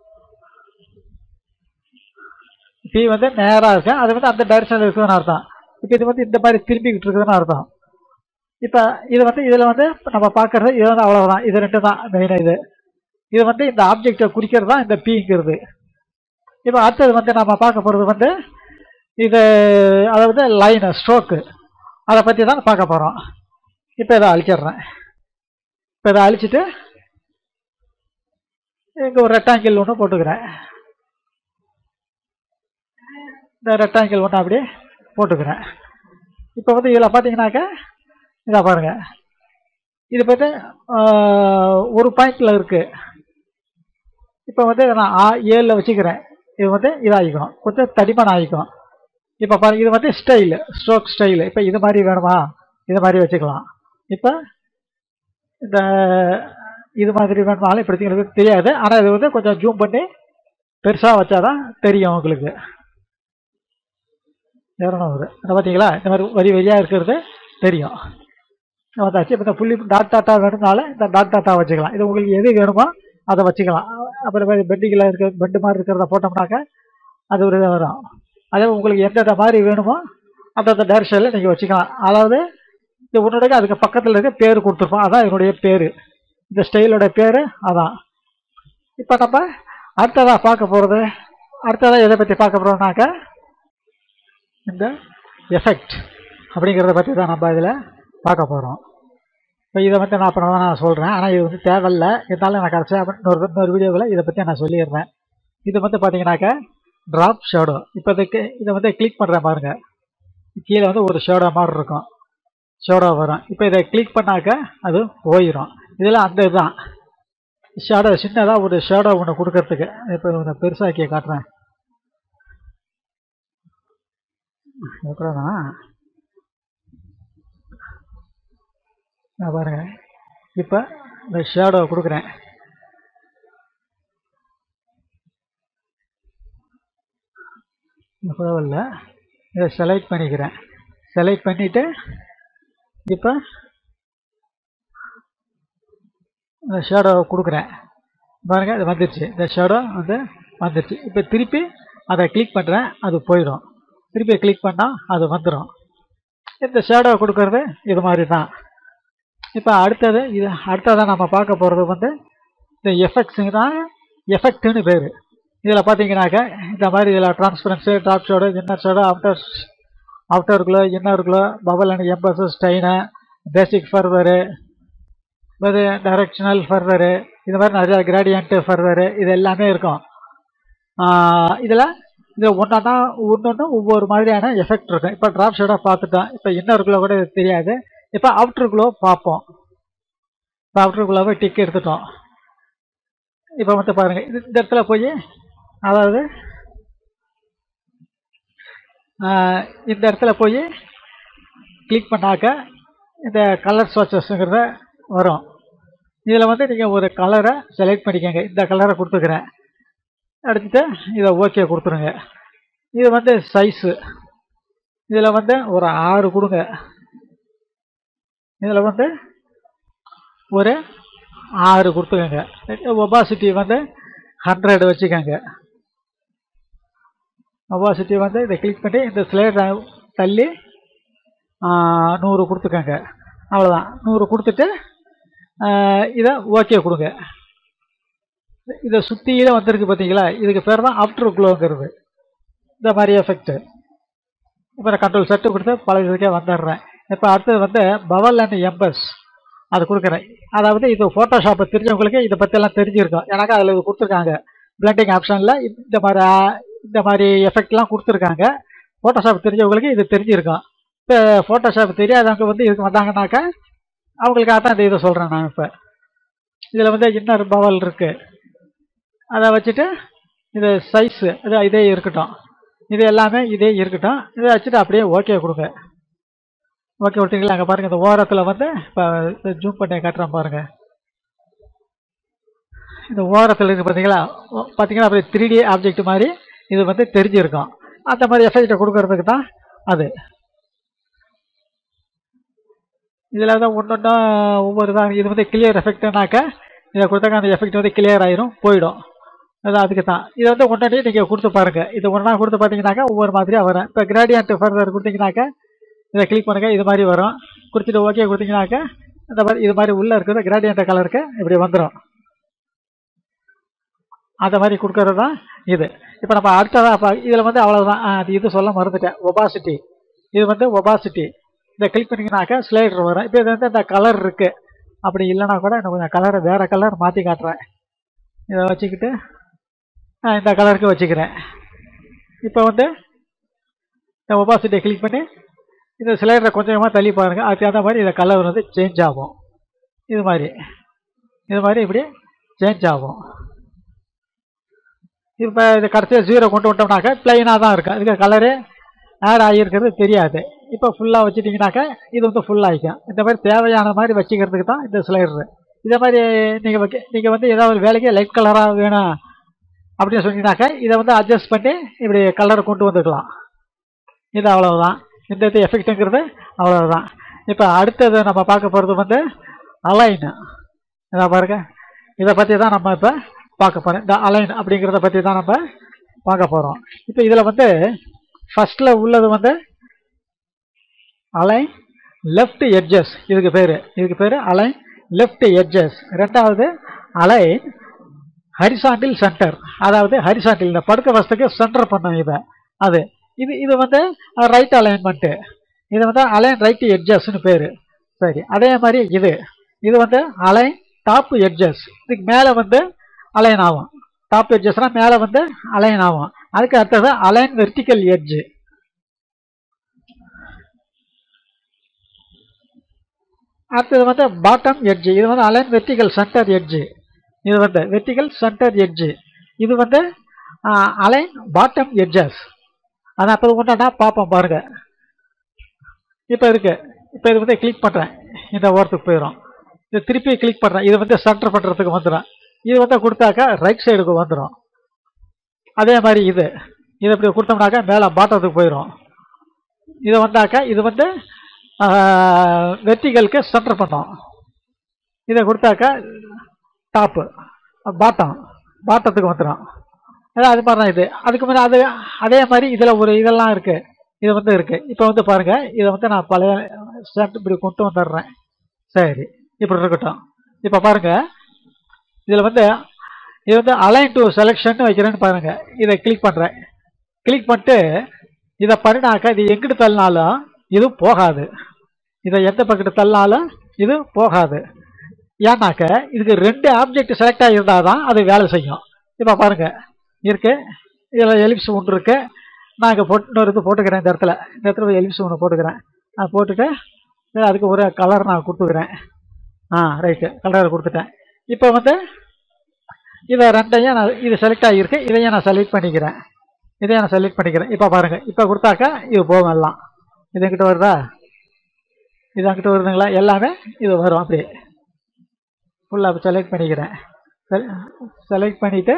பி வந்து நேராக இருக்கு அது வந்து அந்த டைரக்ஷனில் இருக்குன்னு அர்த்தம் இப்போ இது வந்து இந்த மாதிரி திரும்பிக்கிட்டு இருக்குதுன்னு அர்த்தம் இப்போ இது வந்து இதில் வந்து நம்ம பார்க்கறது இது வந்து அவ்வளவுதான் இது ரெண்டு தான் மெயினாக இது இது வந்து இந்த ஆப்ஜெக்டை குறிக்கிறது தான் இந்த பிங்கிறது இப்போ அடுத்தது வந்து நம்ம பார்க்க போகிறது வந்து இது அதாவது லைனு ஸ்ட்ரோக்கு அதை பற்றி தான் பார்க்க போகிறோம் இப்போ இதை அழிச்சிடுறேன் இப்போ இதை அழிச்சிட்டு இங்கே ஒரு ரெக்டாங்கிள் ஒன்று போட்டுக்கிறேன் இந்த ரெக்டாங்கிள் ஒன்று அப்படியே போட்டுக்கிறேன் இப்போ வந்து இதில் பார்த்தீங்கன்னாக்கா இதை பாருங்க இது பார்த்து ஆஹ், ஒரு பாயிண்டில் இருக்குது இப்போ வந்து நான் ஆ ஏழில் வச்சுக்கிறேன் இது வந்து இதாகிக்கணும் கொஞ்சம் தடிமன் ஆகிக்கும் இப்போ பாருங்க இது வந்து ஸ்டைலு ஸ்ட்ரோக் ஸ்டைலு இப்போ இது மாதிரி வேணுமா இது மாதிரி வச்சுக்கலாம் இப்போ இந்த இது மாதிரி வேணுமாலும் இப்படி உங்களுக்கு தெரியாது ஆனால் இது வந்து கொஞ்சம் ஜூம் பண்ணி பெருசாக வச்சாதான் தெரியும் உங்களுக்கு இரநூறு இந்த பார்த்தீங்களா இந்த மாதிரி வரி வரியாக இருக்கிறது தெரியும் வந்தாச்சு இப்போ இந்த புள்ளி டாட் டாட்டா வேணும்னாலும் இந்த டாட் டாட்டா வச்சுக்கலாம் இது உங்களுக்கு எது வேணுமோ அதை வச்சுக்கலாம் அப்புறம் மாதிரி பெட்டிங்கில் இருக்க பெட்டு மாதிரி இருக்கிறத போட்டோம்னாக்கா அது ஒரு இதாக வரும் அதே உங்களுக்கு எந்தெந்த மாதிரி வேணுமோ அந்தந்த டைரக்ஷனில் நீங்கள் வச்சுக்கலாம் அதாவது இந்த உன்னோட அதுக்கு பக்கத்தில் இருக்க பேர் கொடுத்துருப்போம் அதான் இதனுடைய பேர் இந்த ஸ்டைலோட பேர் அதான் இப்போ நம்ம அடுத்ததாக பார்க்க போகிறது அடுத்ததாக எதை பற்றி பார்க்க போகிறோம்னாக்கா இந்த எஃபெக்ட் அப்படிங்கிறத பற்றி தான் நம்ம இதில் பார்க்க போகிறோம் இப்போ இதை வந்து நான் அப்புறம் தான் நான் சொல்கிறேன் ஆனால் இது வந்து தேவையில்ல இருந்தாலும் நான் கடைசியாக இன்னொரு இன்னொரு வீடியோவில் இதை பற்றி நான் சொல்லிடுறேன் இது வந்து பார்த்தீங்கன்னாக்கா ட்ராப் ஷேடோ இப்போ இதுக்கு இதை வந்து கிளிக் பண்ணுறேன் பாருங்கள் கீழே வந்து ஒரு ஷேடோ மாதிரி இருக்கும் ஷேடோ வரும் இப்போ இதை கிளிக் பண்ணாக்க அது போயிடும் இதில் அந்த இதுதான் ஷேடோ சின்னதாக ஒரு ஷேடோ ஒன்று கொடுக்கறதுக்கு இப்போ இதை பெருசாக்கி காட்டுறேன் எவ்வளோதான் நான் பாருங்க இப்போ இந்த ஷேடோ கொடுக்குறேன் பரவாயில்ல இதை செலக்ட் பண்ணிக்கிறேன் செலக்ட் பண்ணிவிட்டு இப்போ இந்த ஷேடோ கொடுக்குறேன் பாருங்க இது வந்துருச்சு இந்த ஷேடோ வந்து வந்துருச்சு இப்போ திருப்பி அதை கிளிக் பண்ணுறேன் அது போயிடும் திருப்பி கிளிக் பண்ணால் அது வந்துடும் இந்த ஷேடோ கொடுக்கறது இது மாதிரி தான் இப்போ அடுத்தது இது அடுத்ததாக நம்ம பார்க்க போகிறது வந்து இந்த எஃபெக்ட்ஸுங்க தான் எஃபெக்ட்னு பேர் இதில் பார்த்தீங்கன்னாக்க இந்த மாதிரி இதில் transparency drop shadow inner shadow outer அவுட்டருக்குள்ளே இன்னருக்குள்ளே bevel and emboss satin basic feather இது டைரக்ஷனல் ஃபர்வரு இது மாதிரி நிறையா கிராடியன்ட்டு ஃபர்வரு இது எல்லாமே இருக்கும் இதில் இது ஒன்றா ஒன்று ஒவ்வொரு மாதிரியான எஃபெக்ட் இருக்கும் இப்போ ட்ராப் ஷேடாக பார்த்துட்டோம் இப்போ இன்னருக்குள்ளே கூட இது தெரியாது இப்போ அவுட்டருக்குள்ளே பார்ப்போம் இப்போ அவுட்டருக்குள்ளாவே டிக் எடுத்துட்டோம் இப்போ வந்து பாருங்கள் இது இந்த இடத்துல போய் அதாவது ஆஹ், இந்த இடத்துல போய் கிளிக் பண்ணாக்க இந்த கலர் ஸ்வாச்சஸ்ங்கிறத வரும் இதில் வந்து நீங்கள் ஒரு கலரை செலக்ட் பண்ணிக்கோங்க இந்த கலரை கொடுத்துக்கிறேன் அடுத்துட்டு இதை ஓகே கொடுத்துருங்க இது வந்து சைஸு இதில் வந்து ஒரு ஆறு கொடுங்க இதில் வந்து ஒரு ஆறு கொடுத்துக்கோங்க ஒபாசிட்டி வந்து ஹண்ட்ரட் வச்சுக்கோங்க ஒபாசிட்டி வந்து இதை கிளிக் பண்ணி இந்த ஸ்லேட் தள்ளி ஆ, நூறு கொடுத்துக்கோங்க அவ்வளோதான் நூறு கொடுத்துட்டு ஆ, இதை ஓகே கொடுங்க இதை சுற்றியில வந்திருக்கு பார்த்தீங்களா இதுக்கு பேர் தான் ஆஃப்டர் க்ளோங்கிறது இந்த மாதிரி எஃபெக்ட்டு இப்போ நான் கண்ட்ரோல் செட்டு கொடுத்து பழைய இதுக்கே வந்துடுறேன் இப்போ அடுத்தது வந்து பவல் அண்ட் எம்பஸ் அது கொடுக்குறேன் அதாவது இது ஃபோட்டோஷாப்பை தெரிஞ்சவங்களுக்கு இதை பற்றியெல்லாம் தெரிஞ்சிருக்கும் எனக்கு அதில் இது கொடுத்துருக்காங்க பிளண்டிங் ஆப்ஷனில் இந்த மாதிரி ஆ, இந்த மாதிரி எஃபெக்ட்லாம் கொடுத்துருக்காங்க ஃபோட்டோஷாப் தெரிஞ்சவங்களுக்கு இது தெரிஞ்சிருக்கும் இப்போ ஃபோட்டோஷாப் தெரியாதவங்க வந்து இதுக்கு வந்தாங்கன்னாக்கா அவங்களுக்காக தான் இந்த இதை சொல்கிறேன் நான் இப்போ இதில் வந்து இன்னர் பவல் இருக்குது அதை வச்சுட்டு இது சைஸு இது இதே இருக்கட்டும் இது எல்லாமே இதே இருக்கட்டும் இதை வச்சுட்டு அப்படியே ஓகே கொடுங்க ஓகே கொடுத்தீங்களா அங்கே பாருங்கள் இந்த ஓரத்தில் வந்து இப்போ ஜூம் பண்ணி காட்டுறேன் பாருங்கள் இந்த ஓரத்தில் இருக்குது பார்த்தீங்களா ஓ- பார்த்தீங்கன்னா அப்படியே த்ரீ டி ஆப்ஜெக்ட் மாதிரி இது வந்து தெரிஞ்சிருக்கும் அந்த மாதிரி எஃபெக்டை கொடுக்கறதுக்கு தான் அது இதில் தான் ஒன்று ஒன்றா ஒவ்வொரு தான் இது வந்து கிளியர் எஃபெக்ட்னாக்க இதை கொடுத்தாக்க அந்த எஃபெக்ட் வந்து கிளியர் ஆயிரும் போயிடும் அது அதுக்கு தான் இதை வந்து ஒன்றே நீங்கள் கொடுத்து பாருங்கள் இது ஒன்றா கொடுத்து பார்த்தீங்கன்னாக்கா ஒவ்வொரு மாதிரியாக வரும் இப்போ கிராடியன்ட் ஃபர்தர் கொடுத்தீங்கன்னாக்கா இதை கிளிக் பண்ணுங்க இது மாதிரி வரும் கொடுத்துட்டு ஓகே கொடுத்தீங்கன்னாக்கா இந்த மாதிரி இது மாதிரி உள்ளே இருக்கிற கிராடியன்ட் கலருக்கு இப்படி வந்துடும் அந்த மாதிரி கொடுக்கறது தான் இது இப்போ நம்ம அடுத்ததாக பா இதில் வந்து அவ்வளோதான் அது இது சொல்ல மறந்துட்டேன் ஒபாசிட்டி இது வந்து ஒபாசிட்டி இதை கிளிக் பண்ணிங்கனாக்கா ஸ்லைடர் வரும் இப்போ இது வந்து இந்த கலர் இருக்குது அப்படி இல்லைனா கூட இன்னும் கொஞ்சம் கலரை வேறு கலர் மாற்றி காட்டுறேன் இதை வச்சுக்கிட்டு ஆ, இந்த கலருக்கு வச்சுக்கிறேன் இப்போ வந்து இந்த ஒபாசிட்டியை கிளிக் பண்ணி இந்த ஸ்லைடரை கொஞ்சமாக தள்ளி பாருங்கள் அதுக்கு தகுந்த மாதிரி இந்த கலர் வந்து சேஞ்ச் ஆகும் இது மாதிரி இது மாதிரி இப்படி சேஞ்ச் ஆகும் இப்போ இது கடைசியாக ஜீரோ கொண்டு விட்டோம்னாக்கா பிளைனாக தான் இருக்கும் இதுக்கு கலரு ஆட் ஆகியிருக்கிறது தெரியாது இப்போ ஃபுல்லாக வச்சுட்டிங்கனாக்கா இது வந்து ஃபுல் ஆகிக்கும் இந்த மாதிரி தேவையான மாதிரி வச்சுக்கிறதுக்கு தான் இந்த ஸ்லைடரு இதே மாதிரி நீங்கள் வைக்க நீங்கள் வந்து ஏதாவது ஒரு வேலைக்கு லைட் கலராக வேணும் அப்படின்னு சொன்னீங்கன்னாக்கா இதை வந்து அட்ஜஸ்ட் பண்ணி இப்படி கலரை கொண்டு வந்துக்கலாம் இது அவ்வளவுதான் இந்த இது எஃபெக்ட்டுங்கிறது அவ்வளவுதான் இப்போ அடுத்தது நம்ம பார்க்க போகிறது வந்து அலைன் இதை பாருங்க இதை பற்றி தான் நம்ம இப்போ பார்க்க போகிறோம் இந்த அலைன் அப்படிங்கிறத பற்றி தான் நம்ம பார்க்க போகிறோம் இப்போ இதில் வந்து ஃபஸ்ட்டில் உள்ளது வந்து அலைன் லெஃப்ட் எட்ஜஸ் இதுக்கு பேர் இதுக்கு பேர் அலைன் லெஃப்ட் எட்ஜஸ் ரெண்டாவது அலைன் ஹரிசாண்டில் சென்டர் அதாவது ஹரிசாண்டில் இந்த படுக்க வசத்துக்கு சென்டர் பண்ணும் இதை அது இது இது வந்து ரைட் அலைன்மெண்ட்டு இது வந்து அலைன் ரைட் எட்ஜஸ்னு பேர் சரி அதே மாதிரி இது இது வந்து அலைன் டாப் எட்ஜஸ் இதுக்கு மேலே வந்து அலைன் ஆகும் டாப் எட்ஜஸ்னால் மேலே வந்து அலைன் ஆகும் அதுக்கு அடுத்தது அலைன் வெர்டிக்கல் எட்ஜ் அடுத்தது வந்து பாட்டம் எட்ஜ் இது வந்து அலைன் வெர்டிக்கல் சென்டர் எட்ஜ் இது வந்து வெர்டிக்கல் சென்டர் எட்ஜ் இது வந்து அலைன் பாட்டம் எட்ஜஸ் அதை அப்போ கொண்டாடா பார்ப்போம் பாருங்க இப்போ இருக்கு இப்போ இது வந்து கிளிக் பண்ணுறேன் இந்த ஓரத்துக்கு போயிடும் இது திருப்பி கிளிக் பண்ணுறேன் இது வந்து சென்டர் பண்ணுறதுக்கு வந்துடும் இது வந்து கொடுத்தாக்கா ரைட் சைடுக்கு வந்துடும் அதே மாதிரி இது இது இப்படி கொடுத்தோம்னாக்கா மேலே பாட்டத்துக்கு போயிடும் இது வந்தாக்கா இது வந்து வெர்டிகலுக்கு சென்டர் பண்ணோம் இதை கொடுத்தாக்கா டாப்பு பாட்டம் பாட்டத்துக்கு வந்துடும் அதான் அது மாதிரி தான் இது அதுக்கு முன்னாடி அது அதே மாதிரி இதில் ஒரு இதெல்லாம் இருக்குது இது வந்து இருக்குது இப்போ வந்து பாருங்கள் இதை வந்து நான் பழைய ஷர்ட் இப்படி கொண்டு வந்துடுறேன் சரி இப்படி இருக்கட்டும் இப்போ பாருங்கள் இதில் வந்து இது வந்து அலைன் டு செலெக்ஷன் வைக்கிறேன்னு பாருங்கள் இதை கிளிக் பண்ணுறேன் கிளிக் பண்ணிட்டு இதை பண்ணினாக்கா இது எங்கிட்டு தள்ளினாலும் இது போகாது இதை எந்த பக்கத்து தள்ளினாலும் இது போகாது ஏன்னாக்க இதுக்கு ரெண்டு ஆப்ஜெக்ட் செலக்ட் ஆகியிருந்தால் தான் அது வேலை செய்யும் இப்போ பாருங்கள் இருக்கு இதில் எலிப்ஸ் ஒன்று இருக்கு நான் இங்கே போட்டு இன்னொரு இது போட்டுக்கிறேன் இந்த இடத்துல இந்த இடத்துல எலிப்ஸ் ஒன்று போட்டுக்கிறேன் நான் போட்டுட்டு சரி, அதுக்கு ஒரு கலர் நான் கொடுத்துக்கிறேன் ஆ ரைட்டு கலர் கொடுத்துட்டேன் இப்போ வந்து இதை ரெண்டையும் நான் இது செலக்ட் ஆகியிருக்கு இதையும் நான் செலக்ட் பண்ணிக்கிறேன் இதையும் நான் செலக்ட் பண்ணிக்கிறேன் இப்போ பாருங்கள் இப்போ கொடுத்தாக்கா இது போகும் எல்லாம் இது என்கிட்ட வருதா இது அங்கிட்ட வருதுங்களா எல்லாமே இது வரும் அப்படியே ஃபுல்லாக செலக்ட் பண்ணிக்கிறேன் செலக்ட் பண்ணிவிட்டு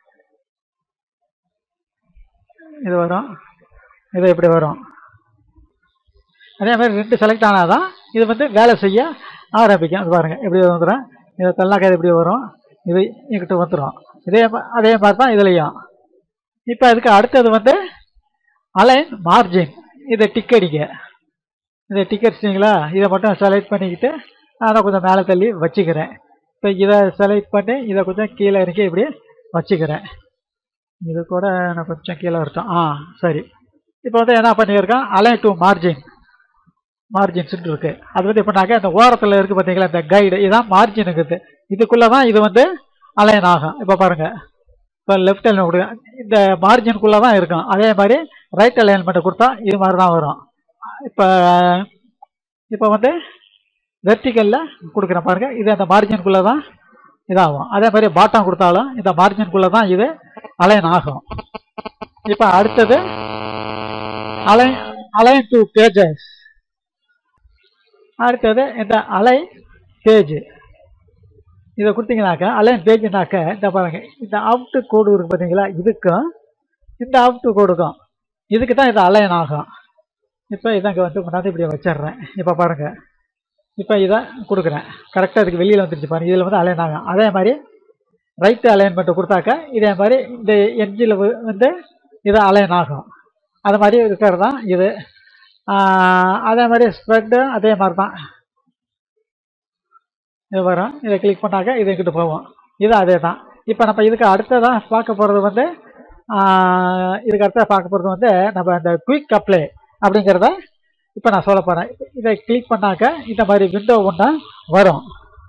இது வரும் இது இப்படி வரும் அதே மாதிரி ரெண்டு செலக்ட் ஆனால் தான் இது வந்து வேலை செய்ய ஆரம்பிக்கும் அது பாருங்கள் எப்படி வந்துடும் இதை தள்ளாக்க இது இப்படி வரும் இது எங்கிட்ட வந்துடும் இதே மா- அதே மாதிரி தான் இதுலேயும் இப்போ அதுக்கு அடுத்தது வந்து அலைன் மார்ஜின் இதை டிக் அடிக்க இதை டிக் அடிச்சிங்களா இதை மட்டும் செலக்ட் பண்ணிக்கிட்டு நான் கொஞ்சம் மேலே தள்ளி வச்சுக்கிறேன் இப்போ இதை செலக்ட் பண்ணி இதை கொஞ்சம் கீழே இறக்கி இப்படி வச்சுக்கிறேன் இது கூட நான் கொஞ்சம் கீழே வரட்டும் ஆ சரி இப்போ வந்து என்ன பண்ணியிருக்கேன் அலைன் டு மார்ஜின் மார்ஜின்ஸ்னு இருக்கு அது வந்து எப்படின்னாக்க இந்த ஓரத்தில் இருக்குது பார்த்தீங்களா இந்த கைடு இதுதான் மார்ஜின் இருக்குது இதுக்குள்ளே தான் இது வந்து அலைன் ஆகும் இப்போ பாருங்கள் இப்போ லெஃப்ட் அலைன் கொடுங்க இந்த மார்ஜினுக்குள்ளே தான் இருக்கும் அதே மாதிரி ரைட் அலைன்மெண்ட் கொடுத்தா இது மாதிரி தான் வரும் இப்போ இப்போ வந்து வெர்டிக்கலில் கொடுக்குறேன் பாருங்கள் இது அந்த மார்ஜினுக்குள்ளே தான் இதாகும் அதே மாதிரி பாட்டம் கொடுத்தாலும் இந்த மார்ஜினுக்குள்ளே தான் இது அலைன் ஆகும் இப்போ அடுத்தது அலைன் அலைன் டு பேஜஸ் அடுத்தது இந்த அலை பேஜ் இதை கொடுத்தீங்கனாக்கா அலைன் பேஜ்னாக்க இந்த பாருங்க இந்த அவுட்டு கோடு இருக்கு பார்த்தீங்களா இதுக்கும் இந்த அவுட்டு கோடுக்கும் இதுக்கு தான் இது அலைன் ஆகும் இப்போ இதை இங்கே வந்து கொண்டாந்து இப்படி வச்சிடுறேன் இப்போ பாருங்க இப்போ இதை கொடுக்குறேன் கரெக்டாக இதுக்கு வெளியில் வந்துருச்சு பாருங்க இதில் வந்து அலைன் ஆகும் அதே மாதிரி ரைட்டு அலைன்மெண்ட் கொடுத்தாக்க இதே மாதிரி இந்த எட்ஜில் வந்து இது அலைன் ஆகும் அது மாதிரி இருக்கிறது தான் இது அதே மாதிரி ஸ்ப்ரெட்டு அதே மாதிரி தான் இது வரும் இதை கிளிக் பண்ணாக்க இது எங்கிட்ட போகும் இது அதே தான் இப்போ நம்ம இதுக்கு அடுத்ததான் பார்க்க போகிறது வந்து ஆஹ் இதுக்கு அடுத்த பார்க்க போகிறது வந்து நம்ம இந்த குயிக் அப்ளை அப்படிங்கிறத இப்போ நான் சொல்ல போகிறேன் இதை கிளிக் பண்ணாக்க இந்த மாதிரி விண்டோ ஒன்று வரும்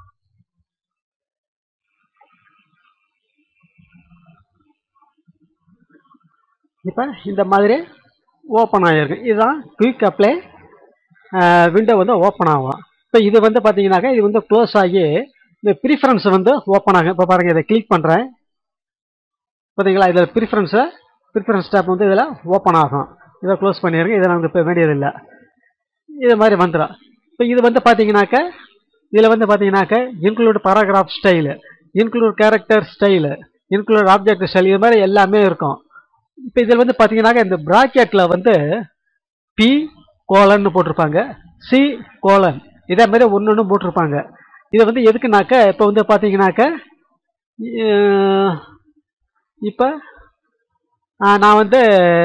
இப்போ இந்த மாதிரி ஓப்பன் ஆகிருக்கு இதுதான் குயிக் அப்ளை விண்டோ வந்து ஓப்பன் ஆகும் இப்போ இது வந்து பார்த்தீங்கன்னாக்கா இது வந்து க்ளோஸ் ஆகி இந்த ப்ரிஃபரன்ஸ் வந்து ஓப்பன் ஆகும் இப்போ பாருங்கள் இதை கிளிக் பண்ணுறேன் பார்த்தீங்களா இதில் ப்ரிஃபரன்ஸு ப்ரிஃபரன்ஸ் டேப் வந்து இதில் ஓப்பன் ஆகும் இதை க்ளோஸ் பண்ணிடுங்க இதை நமக்கு இப்போ வேண்டியதில்லை இது மாதிரி வந்துடும் இப்போ இது வந்து பார்த்தீங்கன்னாக்க இதில் வந்து பார்த்தீங்கன்னாக்க include paragraph style include character style include object style இது மாதிரி எல்லாமே இருக்கும் இப்போ இதில் வந்து பார்த்தீங்கன்னாக்க இந்த ப்ராக்கெட்டில் வந்து பி கோலன்னு போட்டிருப்பாங்க சி கோலன் இதே மாதிரி ஒன்று ஒன்று போட்டிருப்பாங்க இது வந்து எதுக்குனாக்க இப்போ வந்து பார்த்தீங்கன்னாக்க இப்போ நான் வந்து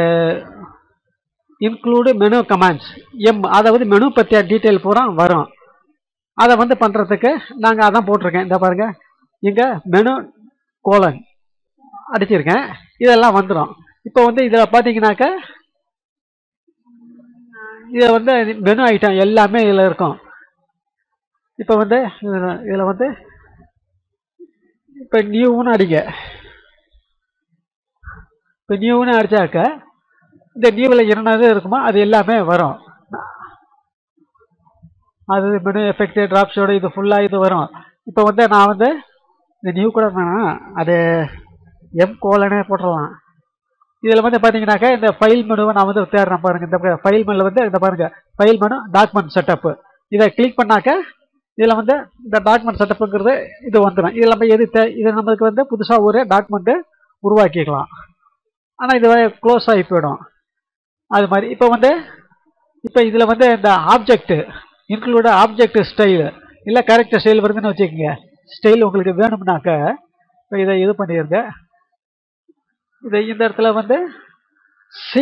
இன்க்ளூடு மெனு கமாண்ட்ஸ் எம் அதாவது மெனு பற்றிய டீட்டெயில் பூரா வரும் அதை வந்து பண்ணுறதுக்கு நாங்கள் அதான் போட்டிருக்கேன் இந்த பாருங்க இங்கே மெனு கோலன் அடிச்சிருக்கேன் இதெல்லாம் வந்துடும் இப்போ வந்து இதில் பார்த்தீங்கன்னாக்க இதில் வந்து மெனு ஐட்டம் எல்லாமே இதில் இருக்கும் இப்போ வந்து இதில் வந்து இப்போ நியூன்னு அடிங்க இப்போ நியூன்னு அடித்தாக்க இந்த நியூவில் என்னது இருக்குமோ அது எல்லாமே வரும் அது மெனு எஃபெக்ட் ட்ராப்ஸோட இது ஃபுல்லாக இது வரும் இப்போ வந்து நான் வந்து இந்த நியூ கூட வேணாம் அது எம் கோலனே போட்டுடலாம் இதில் வந்து பார்த்தீங்கன்னாக்கா இந்த ஃபைல் மெனுவை நான் வந்து தேடுறேன் பாருங்க இந்த ஃபைல் மெனுவில் வந்து இந்த பாருங்க ஃபைல் மெனு டாக்குமெண்ட் செட்டப்பு இதை கிளிக் பண்ணாக்க இதில் வந்து இந்த டாக்குமெண்ட் செட்டப்புங்கிறது இது வந்துடும் இதில் நம்ம எது தே இது நம்மளுக்கு வந்து புதுசாக ஒரு டாக்குமெண்ட்டு உருவாக்கிக்கலாம் ஆனால் இது க்ளோஸ் ஆகி போயிடும் அது மாதிரி இப்போ வந்து இப்போ இதில் வந்து இந்த ஆப்ஜெக்ட் இன்க்ளூட ஆப்ஜெக்ட் ஸ்டைல் இல்லை கேரக்டர் ஸ்டைல் வருதுன்னு வச்சுக்கோங்க ஸ்டைல் உங்களுக்கு வேணும்னாக்க இப்போ இதை இது பண்ணிடுங்க இதை இந்த இடத்துல வந்து சி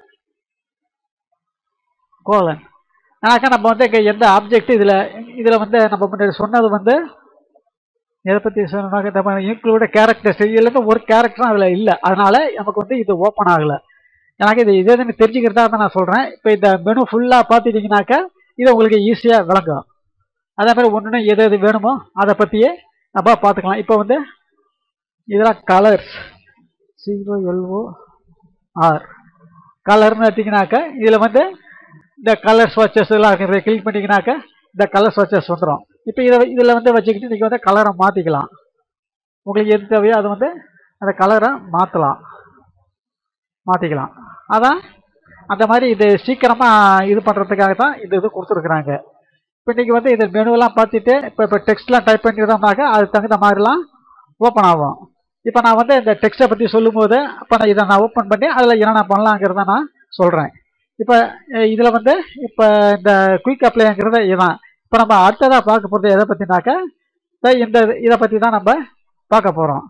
கோலன் ஆனாக்கா நம்ம வந்து இங்கே எந்த ஆப்ஜெக்ட் இதில் இதில் வந்து நம்ம முன்னாடி சொன்னது வந்து எதை பற்றி சொன்னாக்க நம்ம இன்க்ளூட கேரக்டர்ஸ் இதுலேருந்து ஒரு கேரக்டரும் அதில் இல்லை அதனால நமக்கு வந்து இது ஓப்பன் ஆகலை எனக்கு இது இதே எனக்கு தெரிஞ்சுக்கிறதா தான் நான் சொல்கிறேன் இப்போ இந்த மெனு ஃபுல்லாக பார்த்துட்டிங்கனாக்கா இது உங்களுக்கு ஈஸியாக விளங்கும் அதே மாதிரி ஒன்று எது எது வேணுமோ அதை பற்றியே நம்ம பார்த்துக்கலாம் இப்போ வந்து இதெல்லாம் கலர்ஸ் சிஓஎல்ஓ ஆர் கலர்னு எடுத்திங்கனாக்கா இதில் வந்து இந்த கலர் ஸ்வாச்சஸ் எல்லாம் இருக்கிறத கிளிக் பண்ணிங்கனாக்கா இந்த கலர் ஸ்வாச்சஸ் வந்துடும் இப்போ இதை இதில் வந்து வச்சுக்கிட்டு நீங்கள் வந்து கலரை மாற்றிக்கலாம் உங்களுக்கு எது தேவையோ அதை வந்து அந்த கலரை மாற்றலாம் மாற்றிக்கலாம் அதான் அந்த மாதிரி இது சீக்கிரமாக இது பண்ணுறதுக்காக தான் இந்த இது கொடுத்துருக்குறாங்க இப்போ இன்றைக்கி வந்து இது மெனுவெல்லாம் பார்த்துட்டு இப்போ இப்போ டெக்ஸ்ட்லாம் டைப் பண்ணியிருந்தோம்னாக்கா அதுக்கு தகுந்த மாதிரிலாம் ஓப்பன் ஆகும் இப்போ நான் வந்து இந்த டெக்ஸ்ட்டை பற்றி சொல்லும்போது அப்போ நான் இதை நான் ஓப்பன் பண்ணி அதில் என்னென்ன பண்ணலாங்கிறத நான் சொல்கிறேன் இப்போ இதில் வந்து இப்போ இந்த குயிக் அப்ளைங்கிறது இதுதான் இப்போ நம்ம அடுத்ததாக பார்க்க போகிறது எதை பற்றினாக்கா இந்த இதை பற்றி தான் நம்ம பார்க்க போகிறோம்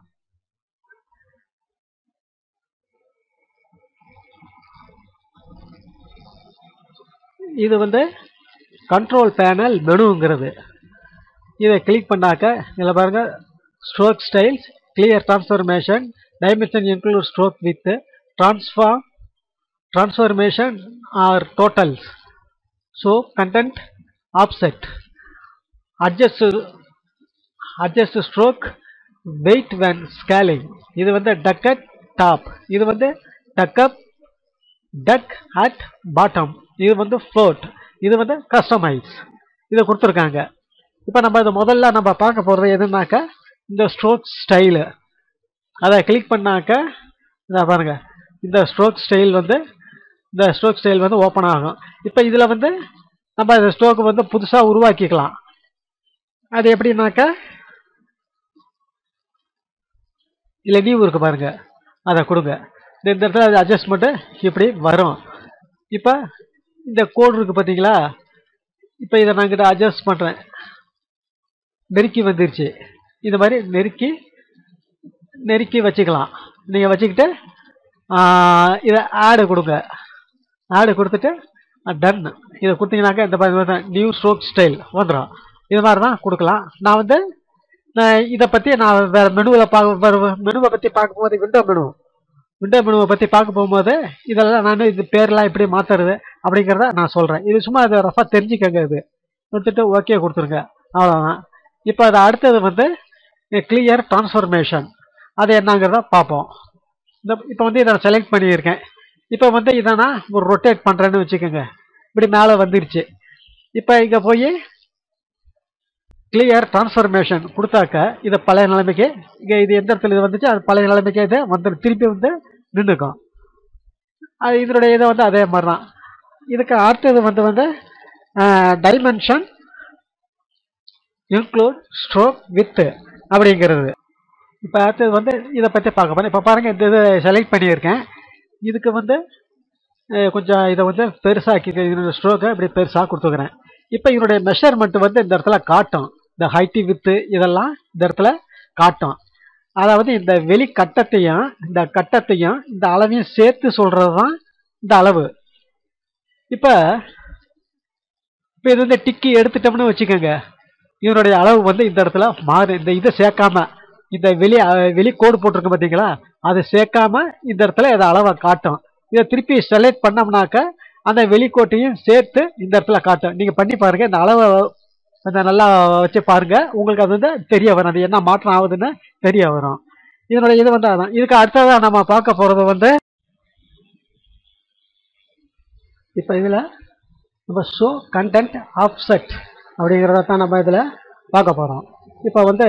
இது வந்து கண்ட்ரோல் பேனல் மெனுங்கிறது இதை கிளிக் பண்ணாக்க இதில் பாருங்கள் stroke styles clear transformation dimension include stroke with transform transformation or totals so content offset adjust adjust stroke weight when scaling இது வந்து duck at top இது வந்து duck up duck at bottom இது வந்து float இது வந்து customize இதை கொடுத்துருக்காங்க இப்போ நம்ம இது முதல்ல நம்ம பார்க்க போகிறது எதுனாக்கா இந்த ஸ்ட்ரோக் ஸ்டைலு அதை கிளிக் பண்ணாக்க இதை பாருங்க இந்த ஸ்ட்ரோக் ஸ்டைல் வந்து இந்த ஸ்ட்ரோக் ஸ்டைல் வந்து ஓப்பன் ஆகும் இப்போ இதில் வந்து நம்ம இந்த ஸ்ட்ரோக்கு வந்து புதுசாக உருவாக்கிக்கலாம் அது எப்படின்னாக்கா இல்லை நியூ இருக்கு பாருங்க அதை கொடுங்க இந்த இந்த இடத்துல அது அட்ஜஸ்ட்மெண்ட்டு இப்படி வரும் இப்போ இந்த கோடு இருக்குது பார்த்தீங்களா இப்போ இதை நான் கிட்ட அட்ஜஸ்ட் பண்ணுறேன் நெருக்கி வந்துருச்சு இந்த மாதிரி நெருக்கி நெருக்கி வச்சுக்கலாம் நீங்கள் வச்சுக்கிட்டு இதை ஆடு கொடுங்க ஆடு கொடுத்துட்டு டன் இதை கொடுத்தீங்கன்னாக்கா இந்த மாதிரி நியூ ஸ்ட்ரோக் ஸ்டைல் வந்துடும் இது மாதிரி தான் கொடுக்கலாம் நான் வந்து நான் இதை பற்றி நான் வேறு மெனுவில் பார்க்க மெனுவை பற்றி பார்க்கும்போது விண்டோ மெனு விண்டோ மெனுவை பற்றி பார்க்க போகும்போது இதெல்லாம் நான் இது பேர்லாம் எப்படி மாற்றுறது அப்படிங்கிறத நான் சொல்கிறேன் இது சும்மா அதை ரஃபாக தெரிஞ்சுக்கங்க இது கொடுத்துட்டு ஓகே கொடுத்துருங்க அவ்வளோதான் இப்போ அது அடுத்தது வந்து கிளியர் ட்ரான்ஸ்ஃபர்மேஷன் அது என்னங்கிறத பார்ப்போம் இந்த இப்போ வந்து இதை நான் செலக்ட் பண்ணியிருக்கேன் இப்போ வந்து இதை நான் ஒரு ரொட்டேட் பண்ணுறேன்னு வச்சுக்கோங்க இப்படி மேலே வந்துருச்சு இப்போ இங்கே போய் கிளியர் ட்ரான்ஸ்ஃபர்மேஷன் கொடுத்தாக்க இதை பழைய நிலைமைக்கு இங்கே இது எந்த இடத்துல இது வந்துச்சு அது பழைய நிலைமைக்கு இது வந்து திருப்பி வந்து நின்றுக்கும் அது இதனுடைய இதை வந்து அதே மாதிரி தான் இதுக்கு அடுத்தது வந்து வந்து டைமென்ஷன் இன்க்ளூட் ஸ்ட்ரோக் வித்து அப்படிங்கிறது இப்போ அடுத்தது வந்து இதை பற்றி பார்க்க போகிறேன் இப்போ பாருங்கள் இந்த இதை செலக்ட் பண்ணியிருக்கேன் இதுக்கு வந்து அஹ், கொஞ்சம் இதை வந்து பெருசாக்கி இதனுடைய ஸ்ட்ரோக்கை இப்படி பெருசாக கொடுத்துக்கிறேன் இப்போ இதனுடைய மெஷர்மெண்ட் வந்து இந்த இடத்துல காட்டும் இந்த ஹைட்டு வித்து இதெல்லாம் இந்த இடத்துல காட்டும் அதாவது இந்த வெளி கட்டத்தையும் இந்த கட்டத்தையும் இந்த அளவையும் சேர்த்து சொல்கிறது தான் இந்த அளவு இப்போ இப்போ இது வந்து டிக்கி எடுத்துட்டோம்னு வச்சுக்கோங்க இதனுடைய அளவு வந்து இந்த இடத்துல மாறு இந்த இதை சேர்க்காம இந்த வெளி அஹ், வெளி கோடு போட்டிருக்கு பார்த்தீங்களா அதை சேர்க்காம இந்த இடத்துல இதை அளவை காட்டும் இதை திருப்பி செலக்ட் பண்ணோம்னாக்க அந்த வெளிக்கோட்டையும் சேர்த்து இந்த இடத்துல காட்டும் நீங்கள் பண்ணி பாருங்க இந்த அளவை கொஞ்சம் நல்லா வச்சு பாருங்க உங்களுக்கு அது வந்து தெரிய வரும் அது என்ன மாற்றம் ஆகுதுன்னு தெரிய வரும் இதனுடைய இது வந்து அதான் இதுக்கு அடுத்ததாக நம்ம பார்க்க போகிறது வந்து இப்போ இதில் நம்ம ஷோ கண்டென்ட் ஆஃப்செட் அப்படிங்கிறத தான் நம்ம இதில் பார்க்க போகிறோம் இப்போ வந்து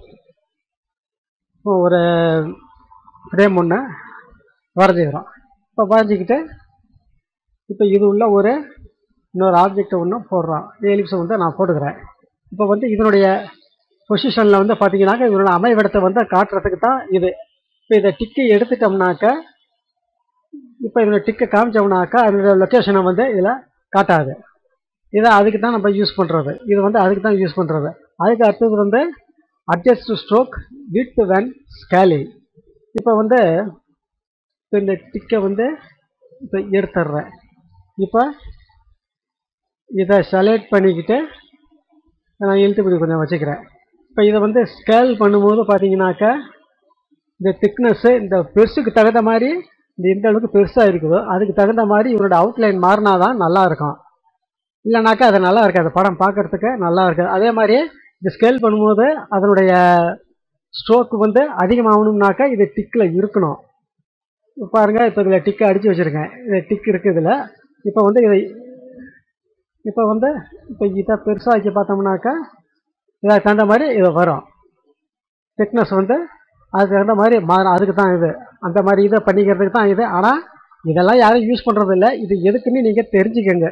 இப்போ ஒரு ஃப்ரேம் ஒன்று வரைஞ்சிக்கிறோம் இப்போ வரைஞ்சிக்கிட்டு இப்போ இது உள்ள ஒரு இன்னொரு ஆப்ஜெக்ட் ஒன்று போடுறோம் எலிப்ஸை வந்து நான் போட்டுக்கிறேன் இப்போ வந்து இதனுடைய பொசிஷனில் வந்து பார்த்தீங்கன்னாக்கா இதனோட அமைவிடத்தை வந்து காட்டுறதுக்கு தான் இது இப்போ இதை டிக்கை எடுத்துட்டோம்னாக்க இப்போ இதோட டிக்கை காமிச்சோம்னாக்கா அதனுடைய லொக்கேஷனை வந்து இதில் காட்டாது இதை அதுக்கு தான் நம்ம யூஸ் பண்ணுறது இது வந்து அதுக்கு தான் யூஸ் பண்ணுறது அதுக்கு அடுத்தது வந்து adjust stroke with when scaling இப்போ வந்து இப்போ இந்த டிக்கை வந்து இப்போ எடுத்துடுறேன் இப்போ இதை செலக்ட் பண்ணிக்கிட்டு நான் இழுத்துப்படி கொஞ்சம் வச்சுக்கிறேன் இப்போ இதை வந்து ஸ்கேல் பண்ணும்போது பார்த்தீங்கன்னாக்கா இந்த திக்னஸ்ஸு இந்த பெருசுக்கு தகுந்த மாதிரி இந்த எந்த அளவுக்கு பெருசாக இருக்குதோ அதுக்கு தகுந்த மாதிரி இவரோட அவுட்லைன் மாறினா தான் நல்லா இருக்கும் இல்லைனாக்கா அது நல்லா இருக்காது படம் பார்க்கறதுக்கு நல்லா இருக்காது அதே மாதிரி இந்த ஸ்கேல் பண்ணும்போது அதனுடைய ஸ்ட்ரோக் வந்து அதிகமாகணும்னாக்கா இது டிக்கில் இருக்கணும் இப்ப பாருங்க இப்போ இதில் டிக்கை அடித்து வச்சுருக்கேன் இது டிக் இருக்குது இதில் இப்போ வந்து இதை இப்போ வந்து இப்போ இதை பெருசாக்கி பார்த்தோம்னாக்கா இதுக்கு தகுந்த மாதிரி இது வரும் திக்னஸ் வந்து அதுக்கு தகுந்த மாதிரி மாறும் அதுக்கு தான் இது அந்த மாதிரி இதை பண்ணிக்கிறதுக்கு தான் இது ஆனால் இதெல்லாம் யாரும் யூஸ் பண்ணுறது இல்லை இது எதுக்குன்னு நீங்கள் தெரிஞ்சுக்கங்க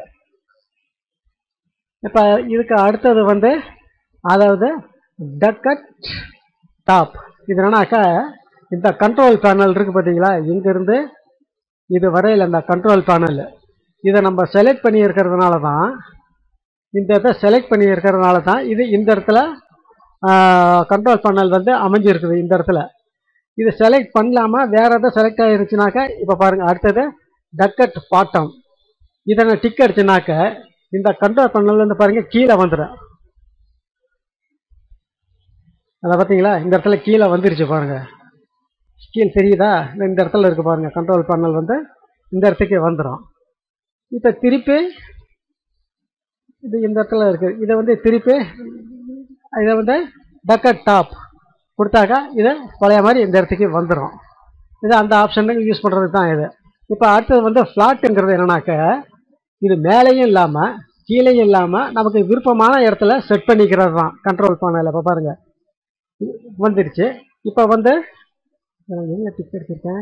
இப்போ இதுக்கு அடுத்தது வந்து அதாவது டக்கட் டாப் இது என்னன்னாக்கா இந்த கண்ட்ரோல் பேனல் இருக்குது பார்த்தீங்களா இங்கேருந்து இது வரையில் இந்த கண்ட்ரோல் பேனல் இதை நம்ம செலக்ட் பண்ணி இருக்கிறதுனால தான் இந்த இதை செலக்ட் பண்ணி இருக்கிறதுனால தான் இது இந்த இடத்துல கண்ட்ரோல் பேனல் வந்து அமைஞ்சிருக்குது இந்த இடத்துல இது செலக்ட் பண்ணலாமல் வேறு எதாவது செலக்ட் ஆகிருச்சுனாக்கா இப்போ பாருங்கள் அடுத்தது டக்கட் பாட்டம் இதை நான் டிக் அடிச்சுனாக்க இந்த கண்ட்ரோல் பேனல்லேருந்து பாருங்கள் கீழே வந்துடும் அதை பார்த்தீங்களா இந்த இடத்துல கீழே வந்துருச்சு பாருங்கள் கீழே தெரியுதா இந்த இடத்துல இருக்கு பாருங்கள் கண்ட்ரோல் பேனல் வந்து இந்த இடத்துக்கு வந்துடும் இப்போ திருப்பி இது இந்த இடத்துல இருக்குது இதை வந்து திருப்பி இதை வந்து பக்கெட் டாப் கொடுத்தாக்கா இது பழைய மாதிரி இந்த இடத்துக்கு வந்துடும் இது அந்த ஆப்ஷனுக்கு யூஸ் பண்ணுறது தான் இது இப்போ அடுத்தது வந்து ஃப்ளாட்டுங்கிறது என்னன்னாக்க இது மேலேயும் இல்லாமல் கீழேயும் இல்லாமல் நமக்கு விருப்பமான இடத்துல செட் பண்ணிக்கிறது தான் கண்ட்ரோல் பேனல் இப்போ பாருங்கள் வந்துடுச்சு இப்போ வந்து நான் எங்கே டிக் எடுத்திருக்கேன்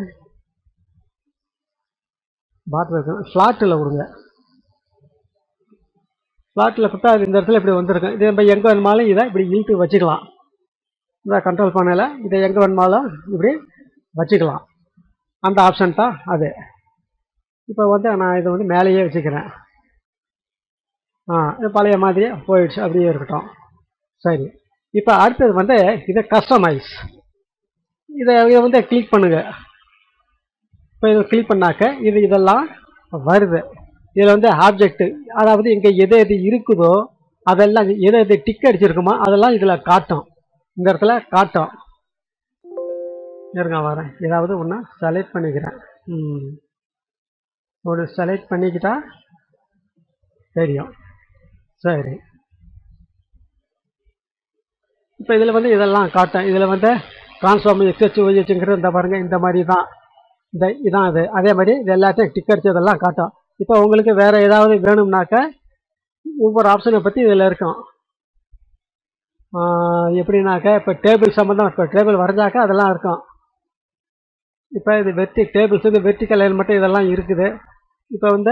பாட்டில் இருக்கு ஃப்ளாட்டில் விடுங்க ஃப்ளாட்டில் கொடுத்தா அது இந்த இடத்துல இப்படி வந்திருக்கும் இது நம்ம எங்கே வேணுமாலும் இதை இப்படி இழுத்து வச்சுக்கலாம் இதை கண்ட்ரோல் பண்ணல இதை எங்கே வேணுமாலும் இப்படி வச்சுக்கலாம் அந்த ஆப்ஷன் தான் அது இப்போ வந்து நான் இதை வந்து மேலேயே வச்சுக்கிறேன் ஆ இது பழைய மாதிரியே போயிடுச்சு அப்படியே இருக்கட்டும் சரி இப்போ அடுத்தது வந்து இதை கஸ்டமைஸ் இதை இதை வந்து கிளிக் பண்ணுங்க இப்போ இதை கிளிக் பண்ணாக்க இது இதெல்லாம் வருது இதில் வந்து ஆப்ஜெக்ட் அதாவது இங்கே எது எது இருக்குதோ அதெல்லாம் எது எது டிக் அடிச்சிருக்குமோ அதெல்லாம் இதில் காட்டும் இந்த இடத்துல காட்டும் இருங்க வரேன் ஏதாவது ஒன்று செலக்ட் பண்ணிக்கிறேன் ம் ஒரு செலக்ட் பண்ணிக்கிட்டா தெரியும் சரி இப்போ இதில் வந்து இதெல்லாம் காட்டும் இதில் வந்து டிரான்ஸ்ஃபார்ம் எக்ஸ்ஹெச் ஒய்ஹெச்ங்கிறது இந்த பாருங்க இந்த மாதிரி தான் இந்த இதான் அது அதே மாதிரி இது எல்லாத்தையும் டிக் அடிச்சதெல்லாம் காட்டும் இப்போ உங்களுக்கு வேறு ஏதாவது வேணும்னாக்க ஒவ்வொரு ஆப்ஷனை பற்றி இதில் இருக்கும் ஆஹ் எப்படின்னாக்க இப்போ டேபிள் சம்மந்தம் இப்போ டேபிள் வரைஞ்சாக்க அதெல்லாம் இருக்கும் இப்போ இது வெர்டி டேபிள்ஸ் வந்து வெர்டிக்கல் லைன் மட்டும் இதெல்லாம் இருக்குது இப்போ வந்து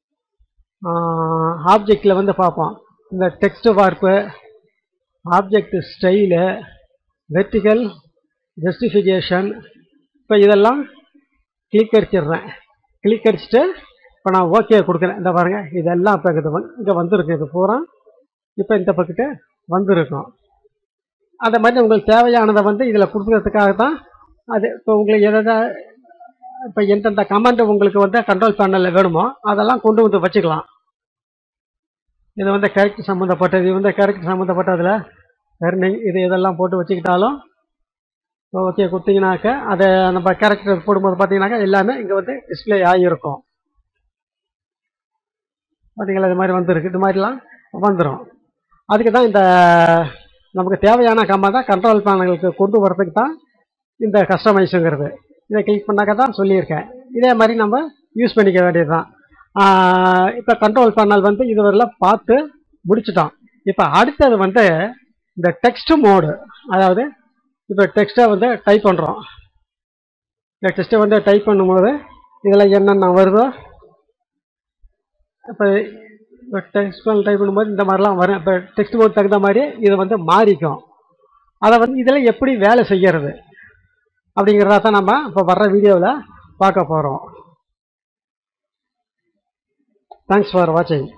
ஆப்ஜெக்டில் வந்து பார்ப்போம் இந்த டெக்ஸ்ட் வார்ப்பு ஆப்ஜெக்ட் ஸ்டைலு வெர்டிக்கல் ஜஸ்டிஃபிகேஷன் இப்போ இதெல்லாம் கிளிக் அடிச்சிடுறேன் கிளிக் அடிச்சுட்டு இப்போ நான் ஓகே கொடுக்குறேன் இந்த பாருங்கள் இதெல்லாம் இப்போ இது வந்து இங்கே வந்திருக்கு இது பூரா இப்போ இந்த பக்கத்து வந்திருக்கும் அந்த மாதிரி உங்களுக்கு தேவையானதை வந்து இதில் கொடுக்குறதுக்காக தான் அது இப்போ உங்களுக்கு எதை இப்போ எந்தெந்த கமெண்ட் உங்களுக்கு வந்து கண்ட்ரோல் பேனலில் வேணுமோ அதெல்லாம் கொண்டு வந்து வச்சுக்கலாம் இது வந்து கேரக்டர் சம்மந்தப்பட்டது இது வந்து கேரக்டர் சம்மந்தப்பட்டதில் எர்னிங் இது இதெல்லாம் போட்டு வச்சுக்கிட்டாலும் ஓகே கொடுத்தீங்கன்னாக்க அதை நம்ம கேரக்டர் போடும்போது பார்த்தீங்கன்னாக்கா எல்லாமே இங்கே வந்து டிஸ்ப்ளே ஆகியிருக்கும் பார்த்தீங்களா இது மாதிரி வந்திருக்கு இது மாதிரிலாம் வந்துடும் அதுக்கு தான் இந்த நமக்கு தேவையான கம்மா தான் கண்ட்ரோல் பேனலுக்கு கொண்டு வரதுக்கு தான் இந்த கஸ்டமைஸுங்கிறது இதை கிளிக் பண்ணாக்க தான் சொல்லியிருக்கேன் இதே மாதிரி நம்ம யூஸ் பண்ணிக்க வேண்டியது தான் இப்போ கண்ட்ரோல் பேனல் வந்து இதுவரைலாம் பார்த்து முடிச்சிட்டோம் இப்போ அடுத்தது வந்து இந்த டெக்ஸ்ட் மோடு அதாவது இப்போ டெக்ஸ்ட்டை வந்து டைப் பண்ணுறோம் இந்த டெக்ஸ்ட்டை வந்து டைப் பண்ணும்போது இதில் என்னென்ன வருதோ இப்போ இப்போ டெக்ஸ்ட் டைப் பண்ணும்போது இந்த மாதிரிலாம் வரும் இப்போ டெக்ஸ்ட் மோட் தகுந்த மாதிரி இது வந்து மாறிக்கும் அதை வந்து இதில் எப்படி வேலை செய்யறது அப்படிங்கிறத தான் நம்ம இப்போ வர்ற வீடியோவில் பார்க்க போகிறோம் தேங்க்ஸ் ஃபார் வாட்சிங்